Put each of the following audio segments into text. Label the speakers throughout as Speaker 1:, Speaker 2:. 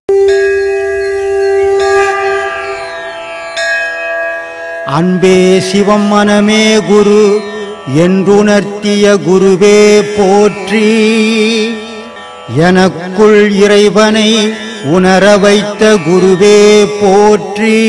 Speaker 1: அன்பே சிவம் மனமே குரு என்றுணர்த்திய குருவே போற்றி எனக்குள் இறைவனை உணர வைத்த குருவே போற்றி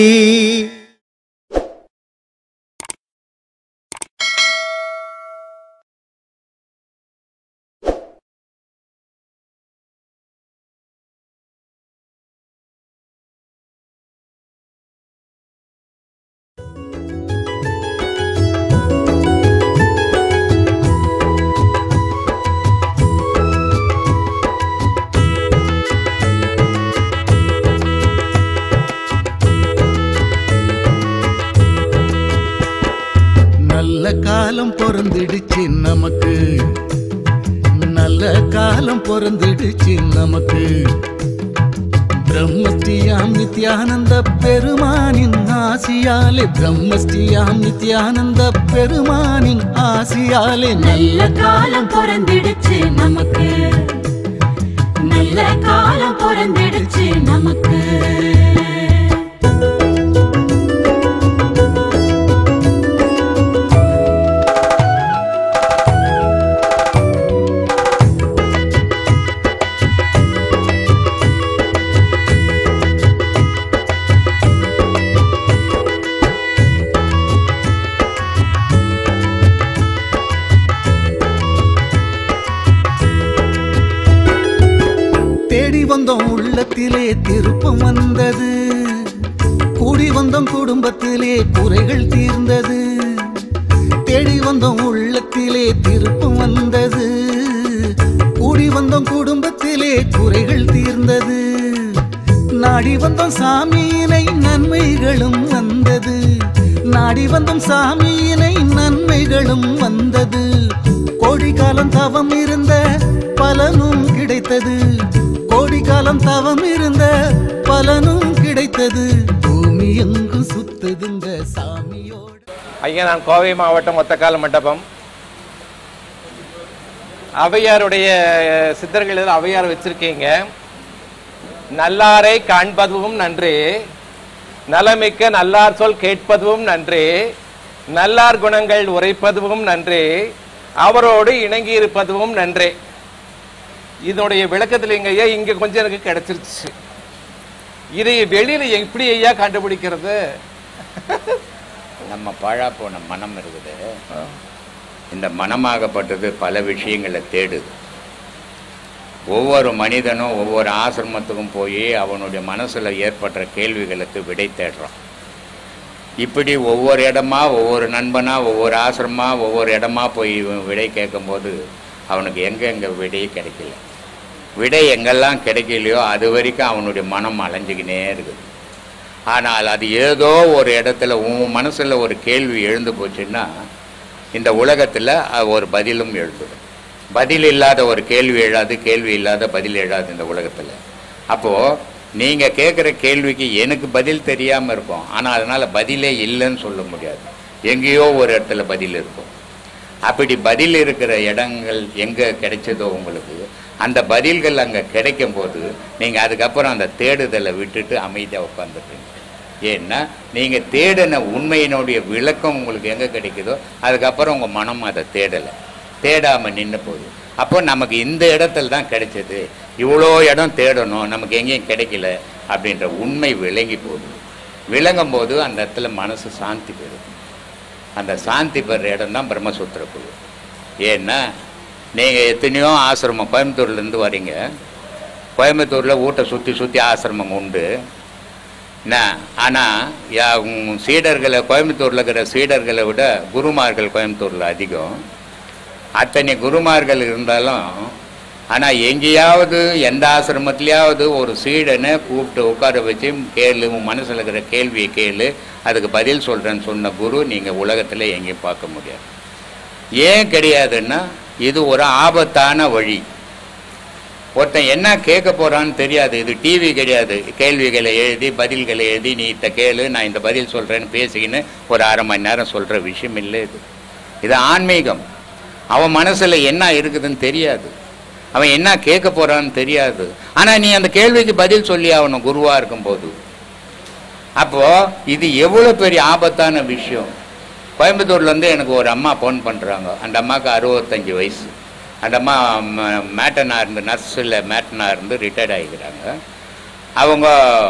Speaker 2: நல்ல காலம் பொறந்துடுச்சு நமக்கு நல்ல காலம் பொறந்துடுச்சு நமக்கு பிரம்மஸ்ரீயாம் நித்யானந்த பெருமானின் ஆசியாலே பிரம்மஸ்ரீயாம் நித்யானந்த பெருமானின் ஆசியாலே
Speaker 3: நல்ல காலம் பிறந்திடுச்சு நமக்கு நல்ல காலம் பிறந்திடுச்சு நமக்கு
Speaker 2: தேடி வந்தோம் உள்ளத்திலே திருப்பம் வந்தது கூடி வந்தோம் குடும்பத்திலே குறைகள் தீர்ந்தது தேடி வந்தோம் உள்ளத்திலே திருப்பம் வந்தது கூடி வந்தோம் குடும்பத்திலே குறைகள் தீர்ந்தது நாடி வந்தோம் சாமியினை நன்மைகளும் வந்தது நாடி வந்தோம் சாமியினை நன்மைகளும் வந்தது கோடி காலம் தவம் இருந்த பலனும் கிடைத்தது கோடி காலம் தவம் இருந்த பலனும் கிடைத்தது பூமி எங்கும் சுத்ததுங்க சாமியோட
Speaker 4: ஐயா நான் கோவை மாவட்டம் ஒத்தக்கால மண்டபம் ஔவையாருடைய சித்தர்கள் இதில் ஔவையார் வச்சிருக்கீங்க நல்லாரை காண்பதும் நன்றே நலமிக்க நல்லார் சொல் கேட்பதும் நன்றே நல்லார் குணங்கள் உரைப்பதும் நன்றே அவரோடு இணங்கி இருப்பதும் நன்றே இதனுடைய விளக்கத்தில் எங்க ஐயா இங்க கொஞ்சம் எனக்கு கிடைச்சிருச்சு இதை வெளியில எப்படி ஐயா கண்டுபிடிக்கிறது
Speaker 5: நம்ம பாழா போன மனம் இருக்குது இந்த மனமாகப்பட்டது பல விஷயங்களை தேடுது ஒவ்வொரு மனிதனும் ஒவ்வொரு ஆசிரமத்துக்கும் போய் அவனுடைய மனசுல ஏற்பட்ட கேள்விகளுக்கு விடை தேடுறான் இப்படி ஒவ்வொரு இடமா ஒவ்வொரு நண்பனா ஒவ்வொரு ஆசிரமா ஒவ்வொரு இடமா போய் இவன் விடை கேட்கும்போது அவனுக்கு எங்கெங்க விடையே கிடைக்கல விடை எங்கெல்லாம் கிடைக்கலையோ அது வரைக்கும் அவனுடைய மனம் அலைஞ்சுக்கினே இருக்குது ஆனால் அது ஏதோ ஒரு இடத்துல உன் மனசில் ஒரு கேள்வி எழுந்து போச்சுன்னா இந்த உலகத்தில் ஒரு பதிலும் எழுந்துடும் பதில் இல்லாத ஒரு கேள்வி எழாது கேள்வி இல்லாத பதில் எழாது இந்த உலகத்தில் அப்போது நீங்கள் கேட்குற கேள்விக்கு எனக்கு பதில் தெரியாமல் இருக்கும் ஆனால் அதனால் பதிலே இல்லைன்னு சொல்ல முடியாது எங்கேயோ ஒரு இடத்துல பதில் இருக்கும் அப்படி பதில் இருக்கிற இடங்கள் எங்கே கிடைச்சதோ உங்களுக்கு அந்த பதில்கள் அங்கே கிடைக்கும் போது நீங்கள் அதுக்கப்புறம் அந்த தேடுதலை விட்டுட்டு அமைதியாக உட்காந்துருப்பீங்க ஏன்னா நீங்கள் தேடின உண்மையினுடைய விளக்கம் உங்களுக்கு எங்கே கிடைக்குதோ அதுக்கப்புறம் உங்கள் மனம் அதை தேடலை தேடாமல் நின்று போகுது அப்போ நமக்கு இந்த இடத்துல தான் கிடைச்சது இவ்வளோ இடம் தேடணும் நமக்கு எங்கேயும் கிடைக்கல அப்படின்ற உண்மை விளங்கி போகுது விளங்கும் போது அந்த இடத்துல மனசு சாந்தி பெறும் அந்த சாந்தி பெற இடம் தான் பிரம்மசூத்திர குழு ஏன்னா நீங்கள் எத்தனையோ ஆசிரமம் கோயம்புத்தூர்லேருந்து வரீங்க கோயம்புத்தூரில் ஊட்ட சுற்றி சுற்றி ஆசிரமம் உண்டு என்ன ஆனால் சீடர்களை கோயம்புத்தூரில் இருக்கிற சீடர்களை விட குருமார்கள் கோயம்புத்தூரில் அதிகம் அத்தனை குருமார்கள் இருந்தாலும் ஆனால் எங்கேயாவது எந்த ஆசிரமத்திலேயாவது ஒரு சீடனை கூப்பிட்டு உட்கார வச்சு கேளு உன் மனசில் இருக்கிற கேள்வியை கேளு அதுக்கு பதில் சொல்கிறேன்னு சொன்ன குரு நீங்கள் உலகத்தில் எங்கேயும் பார்க்க முடியாது ஏன் கிடையாதுன்னா இது ஒரு ஆபத்தான வழி ஒருத்தன் என்ன கேட்க போறான்னு தெரியாது இது டிவி கிடையாது கேள்விகளை எழுதி பதில்களை எழுதி நீ இத்த கேளு நான் இந்த பதில் சொல்கிறேன்னு பேசிக்கின்னு ஒரு அரை மணி நேரம் சொல்கிற விஷயம் இல்லை இது இது ஆன்மீகம் அவன் மனசில் என்ன இருக்குதுன்னு தெரியாது அவன் என்ன கேட்க போறான்னு தெரியாது ஆனா நீ அந்த கேள்விக்கு பதில் சொல்லி ஆகணும் குருவா இருக்கும்போது அப்போ இது எவ்வளவு பெரிய ஆபத்தான விஷயம் கோயம்புத்தூர்ல இருந்து எனக்கு ஒரு அம்மா ஃபோன் பண்றாங்க அந்த அம்மாவுக்கு அறுபத்தஞ்சு வயசு அந்த அம்மா ம- மேட்டனா இருந்து நர்ஸில் மேட்டனா இருந்து ரிட்டையர்ட் ஆகிக்கிறாங்க அவங்க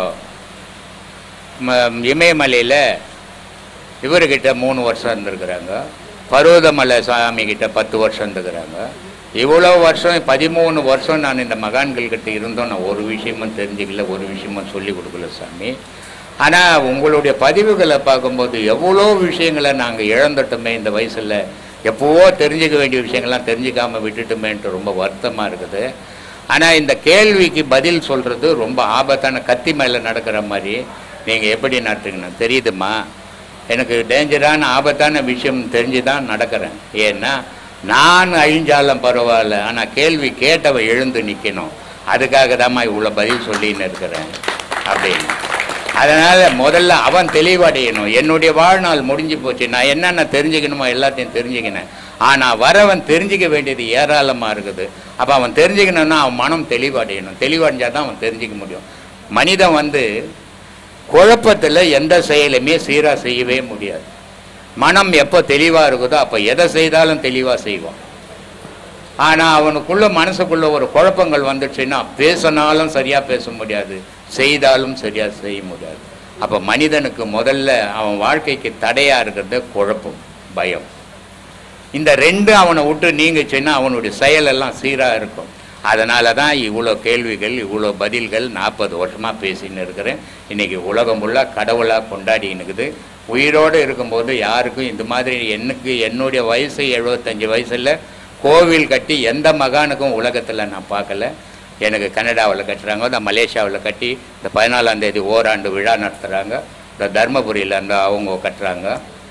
Speaker 5: ம- இமயமலையில் இவர்கிட்ட மூணு வருஷம் இருந்திருக்கிறாங்க பர்வதமலை சாமி கிட்ட பத்து வருஷம் இருந்துக்கிறாங்க இவ்வளோ வருஷம் பதிமூணு வருஷம் நான் இந்த மகான்கள் கிட்ட இருந்தோம் நான் ஒரு விஷயமும் தெரிஞ்சுக்கல ஒரு விஷயமும் சொல்லி கொடுக்கல சாமி ஆனால் உங்களுடைய பதிவுகளை பார்க்கும்போது எவ்வளோ விஷயங்களை நாங்கள் இழந்துட்டோமே இந்த வயசில் எப்போவோ தெரிஞ்சுக்க வேண்டிய விஷயங்கள்லாம் தெரிஞ்சுக்காம விட்டுட்டோமேன்ட்டு ரொம்ப வருத்தமாக இருக்குது ஆனால் இந்த கேள்விக்கு பதில் சொல்கிறது ரொம்ப ஆபத்தான கத்தி மேலே நடக்கிற மாதிரி நீங்கள் எப்படி நடத்துக்கணும் தெரியுதுமா எனக்கு டேஞ்சரான ஆபத்தான விஷயம் தெரிஞ்சு தான் நடக்கிறேன் ஏன்னா நான் அழிஞ்சாலும் பரவாயில்ல ஆனால் கேள்வி கேட்டவ எழுந்து நிற்கணும் அதுக்காக தாம்மா இவ்வளோ பதில் சொல்லின்னு இருக்கிறேன் அப்படின்னு அதனால் முதல்ல அவன் தெளிவடையணும் என்னுடைய வாழ்நாள் முடிஞ்சு போச்சு நான் என்னென்ன தெரிஞ்சுக்கணுமோ எல்லாத்தையும் தெரிஞ்சுக்கினேன் ஆனால் வரவன் தெரிஞ்சுக்க வேண்டியது ஏராளமாக இருக்குது அப்போ அவன் தெரிஞ்சுக்கணும்னா அவன் மனம் தெளிவடையணும் தெளிவடைஞ்சால் தான் அவன் தெரிஞ்சுக்க முடியும் மனிதன் வந்து குழப்பத்தில் எந்த செயலுமே சீராக செய்யவே முடியாது மனம் எப்போ தெளிவாக இருக்குதோ அப்போ எதை செய்தாலும் தெளிவாக செய்வான் ஆனால் அவனுக்குள்ள மனசுக்குள்ள ஒரு குழப்பங்கள் வந்துடுச்சுன்னா பேசினாலும் சரியாக பேச முடியாது செய்தாலும் சரியாக செய்ய முடியாது அப்போ மனிதனுக்கு முதல்ல அவன் வாழ்க்கைக்கு தடையாக இருக்கிறது குழப்பம் பயம் இந்த ரெண்டு அவனை விட்டு நீங்குச்சுன்னா அவனுடைய செயலெல்லாம் சீராக இருக்கும் அதனால தான் இவ்வளோ கேள்விகள் இவ்வளோ பதில்கள் நாற்பது வருஷமாக பேசின்னு இருக்கிறேன் இன்னைக்கு உலகம் ஃபுல்லாக கடவுளாக கொண்டாடின்னு இருக்குது உயிரோடு இருக்கும்போது யாருக்கும் இந்த மாதிரி எனக்கு என்னுடைய வயசு எழுபத்தஞ்சு வயசில் கோவில் கட்டி எந்த மகானுக்கும் உலகத்தில் நான் பார்க்கல எனக்கு கனடாவில் கட்டுறாங்க இந்த மலேசியாவில் கட்டி இந்த பதினாலாம் தேதி ஓராண்டு விழா நடத்துகிறாங்க இந்த தர்மபுரியில் அந்த அவங்க கட்டுறாங்க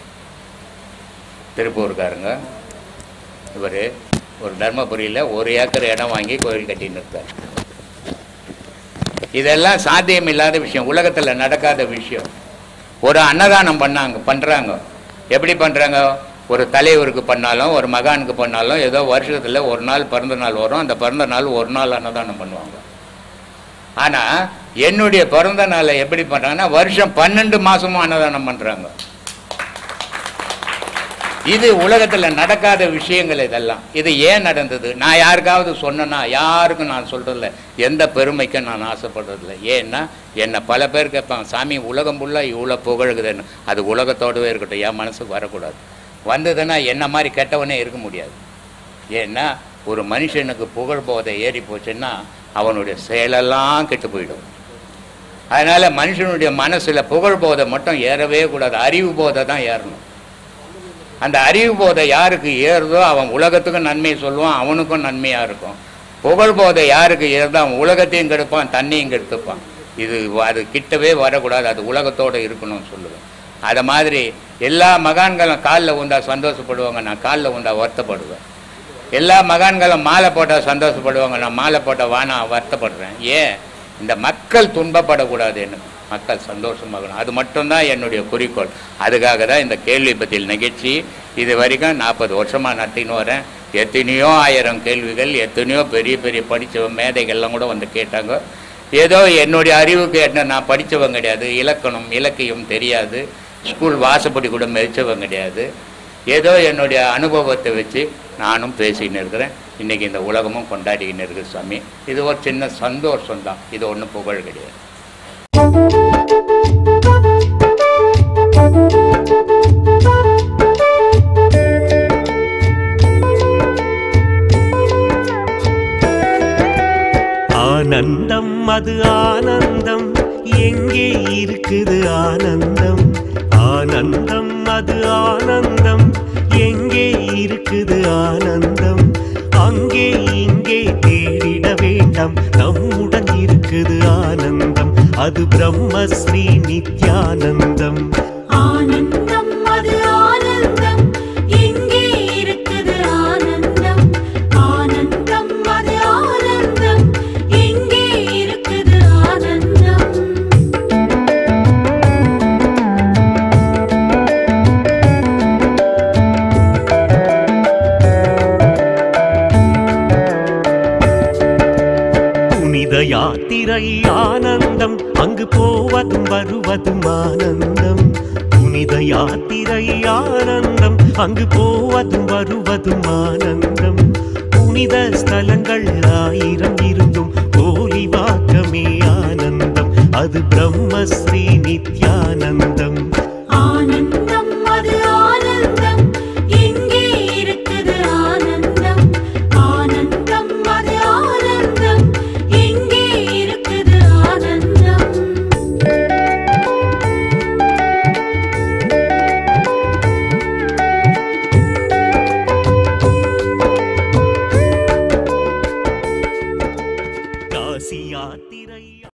Speaker 5: திருப்பூர்காரங்க இவர் ஒரு தர்மபுரியில் ஒரு ஏக்கர் இடம் வாங்கி கோவில் கட்டின்னு இருக்கார் இதெல்லாம் சாத்தியம் இல்லாத விஷயம் உலகத்தில் நடக்காத விஷயம் ஒரு அன்னதானம் பண்ணாங்க பண்ணுறாங்க எப்படி பண்ணுறாங்க ஒரு தலைவருக்கு பண்ணாலும் ஒரு மகானுக்கு பண்ணாலும் ஏதோ வருஷத்தில் ஒரு நாள் பிறந்த நாள் வரும் அந்த பிறந்த நாள் ஒரு நாள் அன்னதானம் பண்ணுவாங்க ஆனால் என்னுடைய பிறந்த நாளை எப்படி பண்ணுறாங்கன்னா வருஷம் பன்னெண்டு மாதமும் அன்னதானம் பண்ணுறாங்க இது உலகத்தில் நடக்காத விஷயங்கள் இதெல்லாம் இது ஏன் நடந்தது நான் யாருக்காவது சொன்னேன்னா யாருக்கும் நான் சொல்கிறதில்ல எந்த பெருமைக்கும் நான் ஆசைப்படுறதில்ல ஏன்னா என்னை பல பேர் கேட்பாங்க சாமி உலகம் ஃபுல்லாக இவ்வளோ புகழுகுதுன்னு அது உலகத்தோடவே இருக்கட்டும் என் மனசுக்கு வரக்கூடாது வந்ததுன்னா என்ன மாதிரி கெட்டவனே இருக்க முடியாது ஏன்னா ஒரு மனுஷனுக்கு புகழ் போதை ஏறி போச்சுன்னா அவனுடைய செயலெல்லாம் கெட்டு போயிடும் அதனால் மனுஷனுடைய மனசில் புகழ் போதை மட்டும் ஏறவே கூடாது அறிவு போதை தான் ஏறணும் அந்த அறிவு போதை யாருக்கு ஏறுதோ அவன் உலகத்துக்கும் நன்மை சொல்லுவான் அவனுக்கும் நன்மையாக இருக்கும் புகழ் போதை யாருக்கு ஏறுதோ அவன் உலகத்தையும் கெடுப்பான் தண்ணியும் கெடுத்துப்பான் இது அது கிட்டவே வரக்கூடாது அது உலகத்தோடு இருக்கணும்னு சொல்லுவேன் அதை மாதிரி எல்லா மகான்களும் காலில் உண்டா சந்தோஷப்படுவாங்க நான் காலில் உண்டா வருத்தப்படுவேன் எல்லா மகான்களும் மாலை போட்டால் சந்தோஷப்படுவாங்க நான் மாலை போட்டால் வானா வருத்தப்படுறேன் ஏன் இந்த மக்கள் துன்பப்படக்கூடாது எனக்கு மக்கள் சந்தோஷமாகணும் அது மட்டும்தான் என்னுடைய குறிக்கோள் அதுக்காக தான் இந்த கேள்வி பதில் நிகழ்ச்சி இது வரைக்கும் நாற்பது வருஷமாக நடத்தின்னு வரேன் எத்தனையோ ஆயிரம் கேள்விகள் எத்தனையோ பெரிய பெரிய படித்த மேதைகள்லாம் கூட வந்து கேட்டாங்க ஏதோ என்னுடைய அறிவுக்கு என்ன நான் படித்தவன் கிடையாது இலக்கணம் இலக்கியம் தெரியாது ஸ்கூல் வாசப்படி கூட மெதிச்சவன் கிடையாது ஏதோ என்னுடைய அனுபவத்தை வச்சு நானும் பேசிக்கின்னு இருக்கிறேன் இன்றைக்கி இந்த உலகமும் கொண்டாடிக்கின்னு இருக்குது சாமி இது ஒரு சின்ன சந்தோஷம் தான் இது ஒன்றும் புகழ் கிடையாது
Speaker 6: ஆனந்தம் அது ஆனந்தம் எங்கே இருக்குது ஆனந்தம் ஆனந்தம் அது ஆனந்தம் எங்கே இருக்குது ஆனந்தம் அங்கே இங்கே தேடிட வேண்டாம் நம்முடன் இருக்குது ஆனந்தம் அது பிரம்மஸ்ரீ நித்யானந்தம்
Speaker 3: ஆனந்தம் அது ஆனந்தம் எங்கே இருக்குது ஆனந்தம் ஆனந்தம் அது ஆனந்தம் எங்கே இருக்குது ஆனந்தம்
Speaker 6: அங்கு போவதும் வருவதும் ஆனந்தம் புனித யாத்திரை ஆனந்தம் அங்கு போவதும் வருவதும் ஆனந்தம் புனித ஸ்தலங்கள் ஆயிரம் இருந்தும் போலி வாக்கமே ஆனந்தம் அது பிரம்மஸ்ரீ